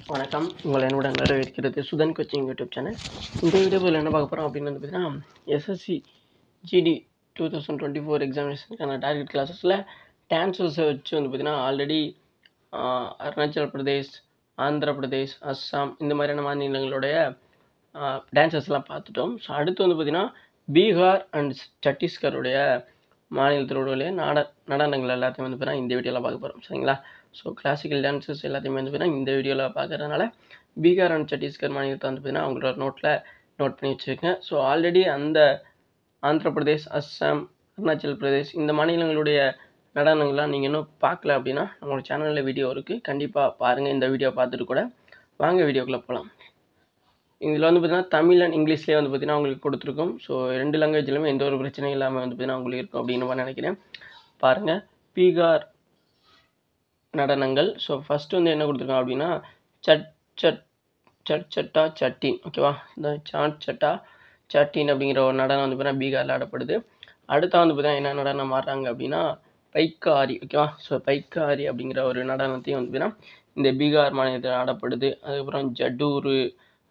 வணக்கம் உங்களை என்னுடன் வரவேற்கிறது சுதன் கோச்சிங் யூடியூப் சேனல் இந்த வீடியோவில் என்ன பார்க்க போகிறோம் அப்படின்னு வந்து பார்த்தீங்கன்னா SSC GD two thousand twenty four எக்ஸாமினேஷனுக்கான டார்கெட் கிளாஸஸில் டான்சர்ஸை வச்சு வந்து பார்த்தீங்கன்னா ஆல்ரெடி அருணாச்சல் பிரதேஷ் ஆந்திர பிரதேஷ் அஸ்ஸாம் இந்த மாதிரியான மாநிலங்களுடைய டான்சர்ஸ்லாம் பார்த்துட்டோம் ஸோ அடுத்து வந்து பார்த்திங்கன்னா பீகார் அண்ட் சத்தீஸ்கருடைய மாநிலத்தினுடைய நாட நடனங்கள் எல்லாத்தையும் வந்து பார்த்தீங்கன்னா இந்த வீடியோவில் பார்க்க போகிறோம் சரிங்களா ஸோ கிளாசிக்கல் டான்சஸ் எல்லாத்தையுமே வந்து பார்த்தீங்கன்னா இந்த வீடியோவில் பார்க்குறதுனால பீகார் அண்ட் சத்தீஸ்கர் மாநிலத்தை வந்து பார்த்தீங்கன்னா அவங்களோட நோட்டில் நோட் பண்ணி வச்சுருக்கேன் ஸோ ஆல்ரெடி அந்த ஆந்திர பிரதேஷ் அஸ்ஸாம் அருணாச்சல் பிரதேஷ் இந்த மாநிலங்களுடைய நடனங்கள்லாம் நீங்கள் இன்னும் பார்க்கல அப்படின்னா நம்மளோட சேனலில் வீடியோ இருக்குது கண்டிப்பாக பாருங்கள் இந்த வீடியோ பார்த்துட்டு கூட வாங்க வீடியோக்குள்ளே போகலாம் இதில் வந்து பார்த்தீங்கன்னா தமிழ் அண்ட் இங்கிலீஷ்லேயே வந்து பார்த்தீங்கன்னா உங்களுக்கு கொடுத்துருக்கோம் ஸோ ரெண்டு லாங்குவேஜ்லையுமே எந்த ஒரு பிரச்சனையும் இல்லாமல் வந்து பார்த்தீங்கன்னா உங்களுக்கு இருக்கும் அப்படின்னு நான் நினைக்கிறேன் பாருங்கள் பீகார் நடனங்கள் ஸோ ஃபஸ்ட்டு வந்து என்ன கொடுத்துருக்காங்க அப்படின்னா சட் சட் சட் சட்டா சட்டின் ஓகேவா இந்த சாட் சட்டா சட்டின் அப்படிங்கிற ஒரு நடனம் வந்து பார்த்தீங்கன்னா பீகாரில் ஆடப்படுது அடுத்தா வந்து பார்த்தீங்கன்னா என்ன நடனம் ஆடுறாங்க அப்படின்னா பைக்காரி ஓகேவா ஸோ பைக்காரி அப்படிங்கிற ஒரு நடனத்தையும் வந்து பார்த்தீங்கன்னா இந்த பீகார் மாநிலத்தில் ஆடப்படுது அதுக்கப்புறம் ஜடூரு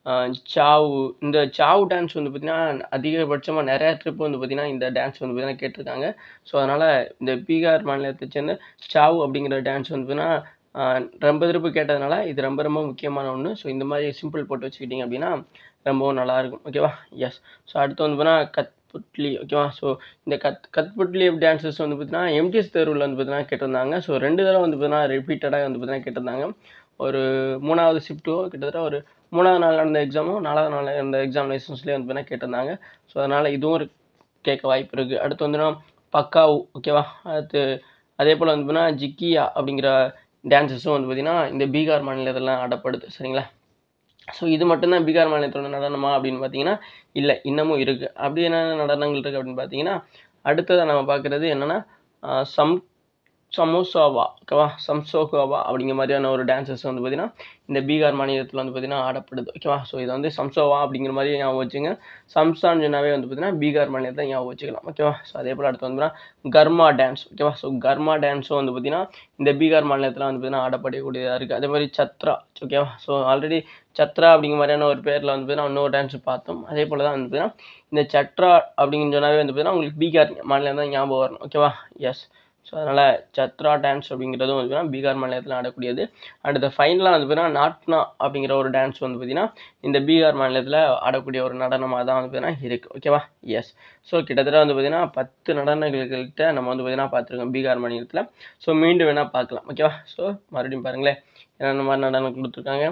சாவு இந்த சாவு டான்ஸ் வந்து பார்த்திங்கன்னா அதிகபட்சமாக நிறையா ட்ரிப் வந்து பார்த்திங்கன்னா இந்த டான்ஸ் வந்து பார்த்திங்கன்னா கேட்டிருக்காங்க ஸோ அதனால் இந்த பீகார் மாநிலத்தை சேர்ந்த சாவு அப்படிங்கிற டான்ஸ் வந்து பார்த்திங்கன்னா ரொம்ப திருப்பு கேட்டதுனால இது ரொம்ப ரொம்ப முக்கியமான ஒன்று ஸோ இந்த மாதிரி சிம்பிள் போட்டு வச்சுக்கிட்டிங்க அப்படின்னா ரொம்பவும் நல்லாயிருக்கும் ஓகேவா எஸ் ஸோ அடுத்து வந்து பார்த்தீங்கன்னா கத்புட்லி ஓகேவா ஸோ இந்த கத் கத்புட்லி டான்சஸ் வந்து பார்த்தீங்கன்னா எம்டிஎஸ் தேர்வில் வந்து பார்த்தீங்கன்னா கேட்டிருந்தாங்க ஸோ ரெண்டு தடவை வந்து பார்த்தீங்கன்னா ரிப்பீட்டடாக வந்து பார்த்தீங்கன்னா கேட்டிருந்தாங்க ஒரு மூணாவது ஷிஃப்ட்டோ கிட்டத்தட்ட ஒரு மூணாவது நாள் நடந்த எக்ஸாமும் நாலாவது நாள் நடந்த எக்ஸாமினேஷன்ஸ்லேயே வந்து பார்த்தீங்கன்னா கேட்டிருந்தாங்க ஸோ அதனால் இதுவும் ஒரு கேட்க வாய்ப்பு இருக்குது அடுத்து வந்துன்னா பக்காவு ஓகேவா அடுத்து அதே போல் வந்து பார்த்தீங்கன்னா ஜிக்கியா அப்படிங்கிற டான்சஸும் வந்து பார்த்திங்கன்னா இந்த பீகார் மாநிலத்தில் ஆடப்படுது சரிங்களா ஸோ இது மட்டும்தான் பீகார் மாநிலத்தோட நடனமா அப்படின்னு பார்த்தீங்கன்னா இல்லை இன்னமும் இருக்குது அப்படி என்னென்ன நடனங்கள் இருக்குது அப்படின்னு பார்த்தீங்கன்னா அடுத்ததாக நம்ம பார்க்குறது என்னென்னா சம் சமோசாவா ஓகேவா சம்சோகாவா அப்படிங்கிற மாதிரியான ஒரு டான்சஸ் வந்து பார்த்திங்கன்னா இந்த பீகார் மாநிலத்தில் வந்து பார்த்திங்கன்னா ஆடப்படுது ஓகேவா ஸோ இது வந்து சம்சோவா அப்படிங்கிற மாதிரி ஞாபகம் வச்சுங்க சம்சான் சொன்னாவே வந்து பார்த்திங்கன்னா பீகார் மாநிலத்தை ஞாபகம் வச்சுக்கலாம் ஓகேவா ஸோ அதே போல் அடுத்து வந்து கர்மா டான்ஸ் ஓகேவா ஸோ கர்மா டான்ஸும் வந்து பார்த்திங்கன்னா இந்த பீகார் மாநிலத்தில் வந்து பார்த்திங்கன்னா ஆடப்படக்கூடியதாக இருக்குது அதே மாதிரி சத்ரா ஓகேவா ஸோ ஆல்ரெடி சத்ரா அப்படிங்கிற மாதிரியான ஒரு பேரில் வந்து பார்த்தீங்கன்னா இன்னொரு டான்ஸ் பார்த்தோம் அதே போல் தான் வந்து பார்த்தீங்கன்னா இந்த சத்ரா அப்படின்னு சொன்னாவே வந்து பார்த்தீங்கன்னா உங்களுக்கு பீகார் மாநிலம் தான் ஞாபகம் வரணும் ஓகேவா எஸ் ஸோ அதனால் சத்ரா டான்ஸ் அப்படிங்கிறதும் வந்து பார்த்தீங்கன்னா பீகார் மாநிலத்தில் ஆடக்கூடியது அடுத்த ஃபைனலாக வந்து பார்த்தீங்கன்னா நாட்னா அப்படிங்கிற ஒரு டான்ஸ் வந்து பார்த்தீங்கன்னா இந்த பீகார் மாநிலத்தில் ஆடக்கூடிய ஒரு நடனமாக தான் வந்து பார்த்தீங்கன்னா இருக்குது ஓகேவா எஸ் ஸோ கிட்டத்தட்ட வந்து பார்த்தீங்கன்னா பத்து நடனங்கள்கிட்ட நம்ம வந்து பார்த்தீங்கன்னா பார்த்துருக்கோம் பீகார் மாநிலத்தில் ஸோ மீண்டும் வேணால் பார்க்கலாம் ஓகேவா ஸோ மறுபடியும் பாருங்களேன் என்னென்ன மாதிரி நடனம் கொடுத்துருக்காங்க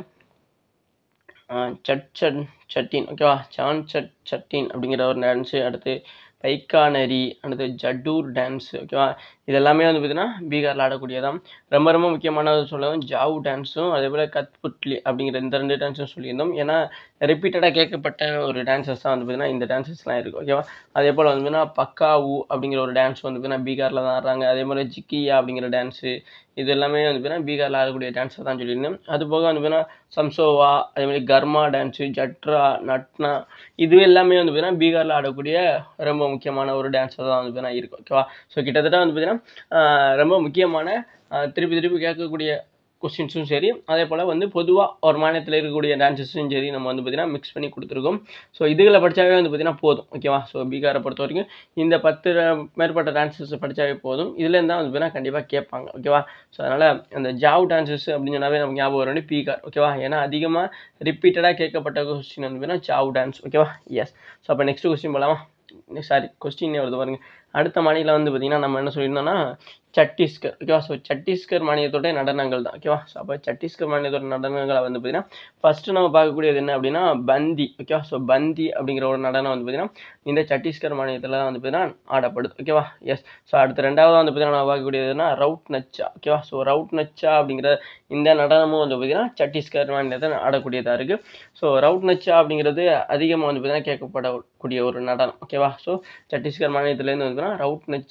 சட் சட் சட்டின் ஓகேவா சான் சட் சட்டின் அப்படிங்கிற ஒரு டான்ஸு அடுத்து பைக்கானரி அடுத்து ஜட்டூர் டான்ஸு ஓகேவா இது எல்லாமே வந்து பார்த்திங்கன்னா பீகாரில் ஆடக்கூடியதான் ரொம்ப ரொம்ப முக்கியமானது சொல்லவும் ஜாவு டான்ஸும் அதே போல் கத்புட்லி அப்படிங்கிற இந்த ரெண்டு டான்ஸும் சொல்லியிருந்தோம் ஏன்னா ரிப்பீட்டடாக கேட்கப்பட்ட ஒரு டான்சஸ் தான் வந்து பார்த்திங்கன்னா இந்த டான்சஸ்லாம் இருக்குது ஓகேவா அதே போல் வந்து பார்த்திங்கன்னா பக்காவு அப்படிங்கிற ஒரு டான்ஸ் வந்து பார்த்திங்கன்னா பீகாரில் தான் ஆடுறாங்க அதே மாதிரி ஜிக்கியா அப்படிங்கிற டான்ஸு இது எல்லாமே வந்து பார்த்தீங்கன்னா பீகாரில் ஆடக்கூடிய டான்ஸை தான் சொல்லியிருந்தேன் அது போக வந்து பார்த்தீங்கன்னா சம்சோவா அதே மாதிரி கர்மா டான்ஸு ஜட்ரா நட்னா இது எல்லாமே வந்து பார்த்தீங்கன்னா பீகாரில் ஆடக்கூடிய ரொம்ப முக்கியமான ஒரு டான்ஸாக தான் வந்து பார்த்தீங்கன்னா இருக்குது ஓகேவா ஸோ கிட்டத்தட்ட வந்து பார்த்தீங்கன்னா ரொம்ப முக்கியமான திருப்பி திருப்பி கேட்கக்கூடிய கொஸ்டின்ஸும் சரி அதே போல் வந்து பொதுவாக ஒரு மாநிலத்தில் இருக்கக்கூடிய டான்சஸும் சரி நம்ம வந்து பார்த்திங்கன்னா மிக்ஸ் பண்ணி கொடுத்துருக்கோம் ஸோ இதுகளை படித்தாவே வந்து பார்த்திங்கன்னா போதும் ஓகேவா ஸோ பீகாரை பொறுத்த வரைக்கும் இந்த பத்து மேற்பட்ட டான்சஸ் படித்தாவே போதும் இதுலேருந்து தான் வந்து பார்த்திங்கன்னா கண்டிப்பாக கேட்பாங்க ஓகேவா ஸோ அதனால் அந்த ஜாவ் டான்சஸ் அப்படின்னு சொன்னாவே நமக்கு ஞாபகம் வரும் பீகார் ஓகேவா ஏன்னா அதிகமாக ரிப்பீட்டடாக கேட்கப்பட்ட கொஸ்டின் வந்து பார்த்திங்கன்னா ஜாவ் டான்ஸ் ஓகேவா எஸ் ஸோ அப்போ நெக்ஸ்ட் கொஸ்டின் போகலாமா சாரி கொஸ்டின் வருது பாருங்க அடுத்த மாநிலம் வந்து பார்த்திங்கன்னா நம்ம என்ன சொல்லியிருந்தோம்னா சத்தீஸ்கர் ஓகேவா ஸோ சத்தீஸ்கர் மாநிலத்தோட நடனங்கள் தான் ஓகேவா ஸோ அப்போ சத்தீஸ்கர் மாநிலத்தோட நடனங்களை வந்து பார்த்திங்கன்னா ஃபஸ்ட்டு நம்ம பார்க்கக்கூடியது என்ன அப்படின்னா பந்தி ஓகேவா ஸோ பந்தி அப்படிங்கிற ஒரு நடனம் வந்து பார்த்திங்கன்னா இந்த சத்தீஸ்கர் மாநிலத்தில் தான் வந்து பார்த்திங்கன்னா ஆடப்படுது ஓகேவா எஸ் ஸோ அடுத்த ரெண்டாவது வந்து பார்த்திங்கன்னா நம்ம பார்க்கக்கூடியதுன்னா ரவுட் நச்சா ஓகேவா ஸோ ரவுட் நச்சா அப்படிங்கிற இந்த நடனமும் வந்து பார்த்திங்கன்னா சத்தீஸ்கர் மாநிலத்தில் ஆடக்கூடியதாக இருக்குது ஸோ ரவுட் நச்சா அப்படிங்கிறது அதிகமாக வந்து பார்த்திங்கன்னா கேட்கப்படக்கூடிய ஒரு நடனம் ஓகேவா ஸோ சத்தீஸ்கர் மாநிலத்துலேருந்து வந்து பார்த்திங்கன்னா ரவுட் நச்சா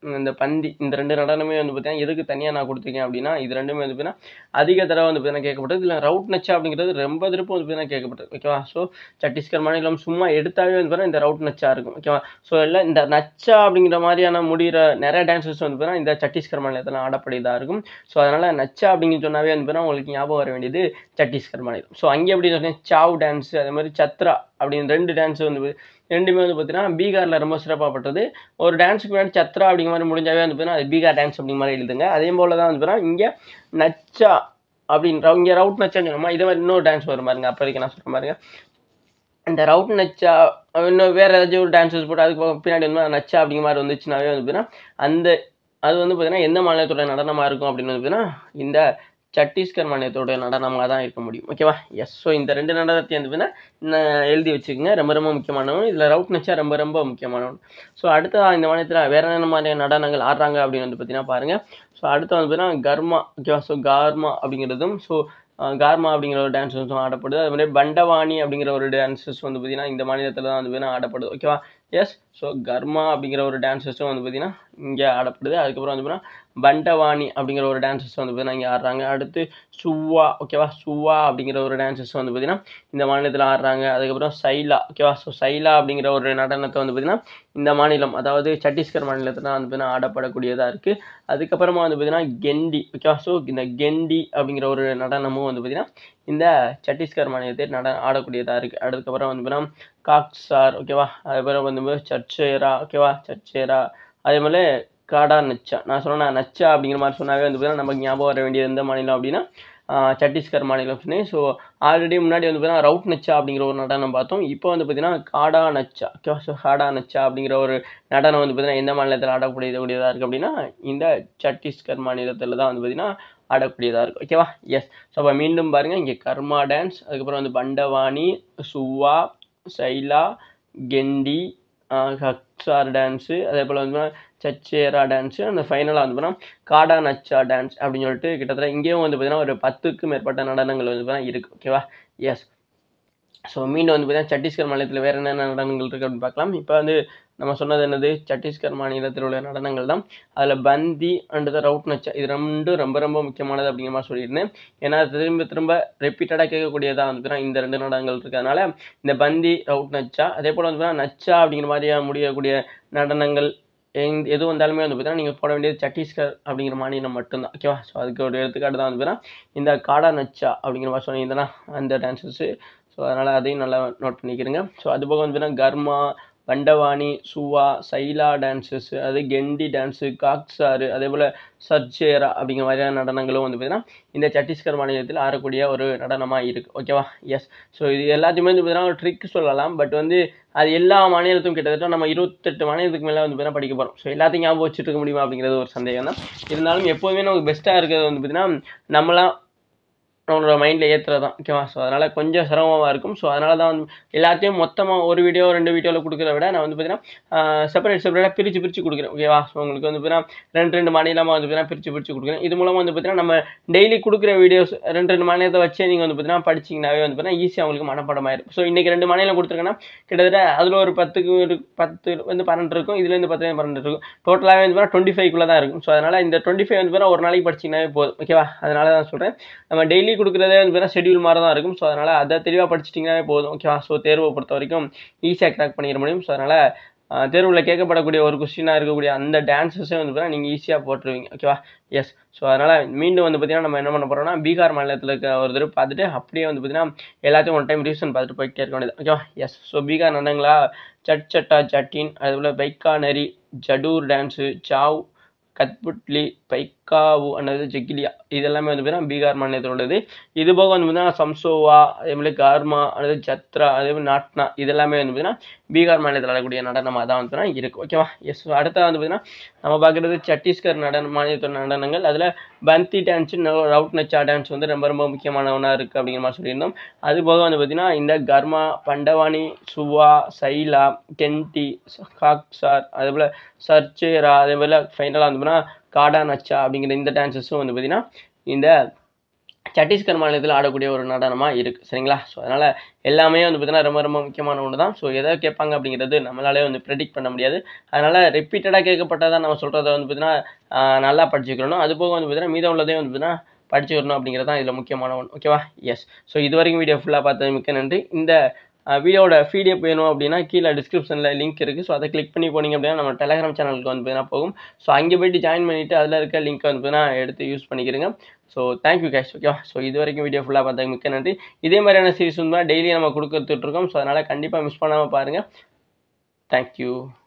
இந்த பந்தி இந்த ரெண்டு நடனமே வந்து பார்த்தீங்கன்னா எதுக்கு தனியாக நான் கொடுத்துருக்கேன் அப்படின்னா இது ரெண்டுமே வந்து பார்த்தீங்கன்னா அதிக தடவை வந்து பார்த்தீங்கன்னா கேட்கப்பட்டது இல்லை ரவுட் நச்சா அப்படிங்கிறது ரொம்ப திருப்பம் வந்து பார்த்தீங்கன்னா கேட்கப்பட்டது ஓகேவா ஸோ சத்தீஸ்கர் மாநிலம் சும்மா எடுத்தாவே வந்து பார்த்தீங்கன்னா இந்த ரவுட் நச்சா இருக்கும் ஓகேவா ஸோ எல்லாம் இந்த நச்சா அப்படிங்கிற மாதிரியான முடிகிற நிறைய டான்ஸஸ் வந்து பார்த்தீங்கன்னா இந்த சத்தீஸ்கர் மாநிலத்தில் ஆடக்கூடியதாக இருக்கும் ஸோ அதனால் நச்சா அப்படின்னு சொன்னாவே வந்து பார்த்தீங்கன்னா உங்களுக்கு ஞாபகம் வர வேண்டியது சத்தீஸ்கர் மாநிலம் ஸோ அங்கே எப்படி சொன்னேன் சாவ் டான்ஸ் அதே மாதிரி சத்ரா அப்படின்னு ரெண்டு டான்ஸ் வந்து ரெண்டுமே வந்து பார்த்தீங்கன்னா பீகாரில் ரொம்ப சிறப்பாகப்பட்டது ஒரு டான்ஸுக்கு முன்னாடி சத்ரா அப்படிங்கிற மாதிரி முடிஞ்சாவே வந்து பார்த்தீங்கன்னா அது பீகார் டான்ஸ் அப்படிங்கிற மாதிரி எழுதுங்க அதே போல் தான் வந்து பார்த்தீங்கன்னா இங்கே நச்சா அப்படின்னு இங்கே ரவுட் நச்சான்னு சொன்னோமா இதே மாதிரி இன்னொரு டான்ஸ் வரும் பாருங்க அப்போதைக்கு நான் சொல்கிறேன் பாருங்க இந்த ரவுட் நச்சா இன்னும் வேறு ஏதாச்சும் ஒரு டான்ஸஸ் போட்டு அதுக்கு பின்னாடி வந்து நச்சா அப்படிங்கிற மாதிரி வந்துச்சுனாவே வந்து பார்த்தீங்கன்னா அந்த அது வந்து பார்த்தீங்கன்னா எந்த மாநிலத்தோட நடனமாக இருக்கும் அப்படின்னு வந்து பார்த்தீங்கன்னா இந்த சத்தீஸ்கர் மாநிலத்தோட நடனமாக தான் இருக்க முடியும் ஓகேவா எஸ் ஸோ இந்த ரெண்டு நடனத்தையும் வந்து பார்த்தீங்கன்னா எழுதி வச்சுக்கோங்க ரொம்ப ரொம்ப முக்கியமானவன் இதில் ரவுட் நச்சா ரொம்ப ரொம்ப முக்கியமானவன் ஸோ அடுத்த இந்த மாநிலத்தில் வேறு என்ன மாதிரியான நடனங்கள் ஆடுறாங்க அப்படின்னு வந்து பார்த்தீங்கன்னா பாருங்கள் ஸோ அடுத்து வந்து பார்த்தீங்கன்னா கர்மா ஓகேவா ஸோ கார்மா அப்படிங்கிறதும் ஸோ கார்மா அப்படிங்கிற ஒரு டான்ஸ் வந்து ஆடப்படுது அது மாதிரி பண்டவாணி அப்படிங்கிற ஒரு டான்ஸஸ் வந்து பார்த்தீங்கன்னா இந்த மாநிலத்தில் தான் வந்து பார்த்தீங்கன்னா ஆடப்படுது ஓகேவா எஸ் ஸோ கர்மா அப்படிங்கிற ஒரு டான்ஸஸும் வந்து பார்த்தீங்கன்னா இங்கே ஆடப்படுது அதுக்கப்புறம் வந்து பார்த்தீங்கன்னா பண்டவாணி அப்படிங்கிற ஒரு டான்ஸஸ் வந்து பார்த்தீங்கன்னா இங்கே ஆடுறாங்க அடுத்து சுவா ஓகேவா சுவா அப்படிங்கிற ஒரு டான்ஸஸ் வந்து பார்த்தீங்கன்னா இந்த மாநிலத்தில் ஆடுறாங்க அதுக்கப்புறம் சைலா ஓகேவா ஸோ சைலா அப்படிங்கிற ஒரு நடனத்தை வந்து பார்த்தீங்கன்னா இந்த மாநிலம் அதாவது சத்தீஸ்கர் மாநிலத்தில் தான் வந்து பார்த்தீங்கன்னா ஆடப்படக்கூடியதாக இருக்குது அதுக்கப்புறமா வந்து பார்த்தீங்கன்னா கெண்டி ஓகேவா ஸோ இந்த கெண்டி அப்படிங்கிற ஒரு நடனமும் வந்து பார்த்தீங்கன்னா இந்த சத்தீஸ்கர் மாநிலத்தில் நட ஆடக்கூடியதாக இருக்குது அதுக்கப்புறம் வந்து பார்த்தீங்கன்னா காக்ஸார் ஓகேவா அதுக்கப்புறம் வந்து சர்ச்சேரா ஓகேவா சர்ச்சேரா அதே மாதிரி காடா நச்சா நான் சொன்னேன் நச்சா அப்படிங்கிற மாதிரி சொன்னாவே வந்து பார்த்தீங்கன்னா நமக்கு ஞாபகம் வர வேண்டியது எந்த மாநிலம் அப்படின்னா சத்தீஸ்கர் மாநிலம் சொன்னேன் ஸோ ஆல்ரெடி முன்னாடி வந்து பார்த்தீங்கன்னா ரவுட் நச்சா அப்படிங்கிற ஒரு நடனம் பார்த்தோம் இப்போ வந்து பார்த்தீங்கன்னா காடா நச்சா ஓகேவா ஸோ காடா நச்சா அப்படிங்கிற ஒரு நடனம் வந்து பார்த்தீங்கன்னா எந்த மாநிலத்தில் ஆடக்கூடியது கூடியதாக இருக்குது அப்படின்னா இந்த சத்தீஸ்கர் மாநிலத்தில் தான் வந்து பார்த்தீங்கன்னா ஆடக்கூடியதாக இருக்கும் ஓகேவா எஸ் ஸோ அப்போ மீண்டும் பாருங்கள் இங்கே கர்மா டான்ஸ் அதுக்கப்புறம் வந்து பண்டவாணி சுவா சைலா கெண்டி ஹக்ஸார் டான்ஸு அதே போல் வந்து சச்சேரா டான்ஸு அந்த ஃபைனலாக வந்து பார்த்தீங்கன்னா காடா நச்சா டான்ஸ் அப்படின்னு சொல்லிட்டு கிட்டத்தட்ட இங்கேயும் வந்து பார்த்தீங்கன்னா ஒரு பத்துக்கும் மேற்பட்ட நடனங்கள் வந்து பார்த்தீங்கன்னா இருக்குது ஓகேவா எஸ் ஸோ மீண்டும் வந்து பார்த்தீங்கன்னா சத்தீஸ்கர் மாநிலத்தில் வேறு என்னென்ன நடனங்கள் இருக்குது அப்படின்னு பார்க்கலாம் இப்போ வந்து நம்ம சொன்னது என்னது சத்தீஸ்கர் மாநிலத்தில் உள்ள நடனங்கள் தான் அதில் பந்தி அண்ட் த ரவுட் நச்சா இது ரெண்டும் ரொம்ப ரொம்ப முக்கியமானது அப்படிங்கிற மாதிரி சொல்லியிருந்தேன் ஏன்னா திரும்ப திரும்ப ரிப்பீட்டடாக கேட்கக்கூடியதாக வந்து இந்த ரெண்டு நடனங்கள் இருக்கிறதுனால இந்த பந்தி ரவுட் நச்சா அதே போல் வந்து நச்சா அப்படிங்கிற மாதிரியாக முடியக்கூடிய நடனங்கள் எங் எது வந்தாலுமே வந்து பார்த்தீங்கன்னா நீங்கள் போட வேண்டியது சத்தீஸ்கர் அப்படிங்கிற மாநிலம் மட்டும்தான் ஓகேவா ஸோ அதுக்கு ஒரு எடுத்துக்காட்டு தான் வந்து பார்த்தீங்கன்னா இந்த காடா நச்சா அப்படிங்கிற மாதிரி சொன்னீங்கன்னா அந்த டான்ஸஸ்ஸு ஸோ அதனால் அதையும் நல்லா நோட் பண்ணிக்கிறேங்க ஸோ அது போக வந்து பார்த்தீங்கன்னா கர்மா பண்டவாணி சுவா சைலா டான்ஸஸ் அது கெண்டி டான்ஸு காக்ஸாரு அதே போல் சர்ச்சேரா அப்படிங்கிற மாதிரியான நடனங்களும் வந்து பார்த்தீங்கன்னா இந்த சத்தீஸ்கர் மாநிலத்தில் ஆடக்கூடிய ஒரு நடனமாக இருக்குது ஓகேவா எஸ் ஸோ இது எல்லாத்தையுமே வந்து பார்த்தீங்கன்னா ஒரு ட்ரிக் சொல்லலாம் பட் வந்து அது எல்லா மாநிலத்தும் கிட்டத்தட்ட நம்ம இருபத்தெட்டு மாநிலத்துக்கு மேலே வந்து பார்த்தீங்கன்னா படிக்க போகிறோம் ஸோ எல்லாத்தையும் ஞாபகம் வச்சுட்டு இருக்க முடியுமா அப்படிங்கிறது ஒரு சந்தேகம் தான் இருந்தாலும் எப்போதுமே நமக்கு பெஸ்ட்டாக இருக்கிறது வந்து பார்த்தீங்கன்னா நம்மளாம் நம்மளோட மைண்டில் ஏற்றுறது தான் ஓகேவா ஸோ அதனால் கொஞ்சம் சிரமமாக இருக்கும் ஸோ அதனால தான் வந்து எல்லாத்தையும் மொத்தமாக ஒரு வீடியோ ரெண்டு வீடியோவில் கொடுக்குறத விட நான் வந்து பார்த்தீங்கன்னா செப்பரேட் செப்பரேட்டாக பிரித்து பிரித்து கொடுக்குறேன் ஓகேவா ஸோ உங்களுக்கு வந்து பார்த்தீங்கன்னா ரெண்டு ரெண்டு மாநிலமாக வந்து பார்த்தீங்கன்னா பிரித்து பிரித்து கொடுக்குறேன் இது மூலமாக வந்து பார்த்தீங்கன்னா நம்ம டெய்லி கொடுக்குற வீடியோஸ் ரெண்டு ரெண்டு மாநிலத்தை வச்சே நீங்கள் வந்து பார்த்தீங்கன்னா படிச்சிங்கனாவே வந்து பார்த்தீங்கன்னா ஈஸியாக உங்களுக்கு மனப்படம் ஆயிரும் ஸோ இன்றைக்கி ரெண்டு மாநிலம் கொடுத்துருக்கேன்னா கிட்டத்தட்ட அதில் ஒரு பத்துக்கு ஒரு பத்து வந்து பன்னெண்டு இருக்கும் இதுலேருந்து பத்து பன்னெண்டு இருக்கும் டோட்டலாகவே வந்து பார்த்தீங்கன்னா டுவெண்ட்டி ஃபைவ்க்குள்ளே தான் இருக்கும் ஸோ அதனால் இந்த டுவெண்ட்டி ஃபைவ் வந்து பார்த்தீங்கன்னா ஒரு நாளைக்கு படிச்சிங்கனாவே போதும் ஓகேவா அதனால தான் சொல்கிறேன் நம்ம டெய்லி கொடுக்குறதே வந்து பார்த்தீங்கன்னா ஷெடியூல் மாதிரி தான் இருக்கும் ஸோ அதனால் அதை தெளிவாக படிச்சிட்டிங்கனாவே போதும் ஓகேவா ஸோ தேர்வை பொறுத்த வரைக்கும் ஈஸியாக கிராக் பண்ணிட முடியும் ஸோ அதனால் தேர்வில் கேட்கப்படக்கூடிய ஒரு கொஸ்டினாக இருக்கக்கூடிய அந்த டான்ஸஸே வந்து பார்த்தீங்கன்னா நீங்கள் ஈஸியாக போட்டுருவீங்க ஓகேவா எஸ் ஸோ அதனால் மீண்டும் வந்து பார்த்தீங்கன்னா நம்ம என்ன பண்ண போகிறோம்னா பீகார் மாநிலத்தில் இருக்க ஒரு தடவை பார்த்துட்டு அப்படியே வந்து பார்த்தீங்கன்னா எல்லாத்தையும் ஒரு டைம் ரிவிஷன் பார்த்துட்டு போயிட்டே இருக்க வேண்டியது ஓகேவா எஸ் ஸோ பீகார் நடனங்களா சட் சட்டா சட்டின் அதுபோல் பைக்கானரி ஜடூர் டான்ஸு சாவ் கத்புட்லி பைக்காவு அல்லது ஜெகிலியா இதெல்லாமே வந்து பார்த்தீங்கன்னா பீகார் மாநிலத்தில் உள்ளது இது போக வந்து பார்த்தீங்கன்னா சம்சோவா அதே மாதிரி கார்மா அல்லது சத்ரா அதே மாதிரி நாட்னா இதெல்லாமே வந்து பார்த்தீங்கன்னா பீகார் மாநிலத்தில் ஆடக்கூடிய நடனமாக தான் வந்து பார்த்தீங்கன்னா இருக்குது ஓகேவா எஸ் அடுத்த வந்து பார்த்தீங்கன்னா நம்ம பார்க்குறது சத்தீஸ்கர் நடன மாநிலத்தோட நடனங்கள் அதில் பந்தி டான்ஸு ரவுட் நச்சா டான்ஸ் வந்து ரொம்ப ரொம்ப முக்கியமானவனாக இருக்குது அப்படிங்கிற மாதிரி சொல்லியிருந்தோம் அது போக வந்து பார்த்தீங்கன்னா இந்த கர்மா பண்டவானி சுவா சைலா கென்டி காக்சார் அதே போல் சர்ச்சேரா அதே போல் ஃபைனலாக வந்து பார்த்தீங்கன்னா காடா நச்சா அப்படிங்கிற இந்த டான்ஸஸும் வந்து பார்த்தீங்கன்னா இந்த சத்தீஸ்கர் மாநிலத்தில் ஆடக்கூடிய ஒரு நடனமாக இருக்குது சரிங்களா ஸோ அதனால் எல்லாமே வந்து பார்த்தீங்கன்னா ரொம்ப ரொம்ப முக்கியமான ஒன்று தான் ஸோ எதை கேட்பாங்க அப்படிங்கிறது நம்மளாலே வந்து ப்ரெடிக்ட் பண்ண முடியாது அதனால் ரிப்பீட்டடாக கேட்கப்பட்டதான் நம்ம சொல்கிறத வந்து பார்த்தீங்கன்னா நல்லா படிச்சுக்கணும் அது போக வந்து பார்த்தீங்கன்னா மீதம் உள்ளதையும் வந்து பார்த்தீங்கன்னா படிச்சுக்கணும் அப்படிங்கிறது தான் இதில் முக்கியமான ஒன்று ஓகேவா எஸ் ஸோ இது வரைக்கும் வீடியோ ஃபுல்லாக பார்த்தது மிக்க நன்றி இந்த வீடியோட பிடிஎஃப் வேணும் அப்படின்னா கீழே டிஸ்கிரிப்ஷனில் லிங்க் இருக்குது ஸோ அதை கிளிக் பண்ணி போனீங்க அப்படின்னா நம்ம டெலகிராம் சேனலுக்கு வந்து பார்த்தீங்கன்னா போகும் ஸோ அங்கே போயிட்டு ஜாயின் பண்ணிவிட்டு அதில் இருக்க லிங்க்கை வந்து பார்த்தீங்கன்னா எடுத்து யூஸ் பண்ணிக்கிறீங்க ஸோ தேங்க்யூ கேஷ் ஓகேவா ஸோ இது வரைக்கும் வீடியோ ஃபுல்லாக பார்த்ததுக்கு மிக்க நன்றி இதே மாதிரியான சீரிஸ் வந்து டெய்லி நம்ம கொடுத்துட்ருக்கோம் ஸோ அதனால் கண்டிப்பாக மிஸ் பண்ணாமல் பாருங்கள் தேங்க்யூ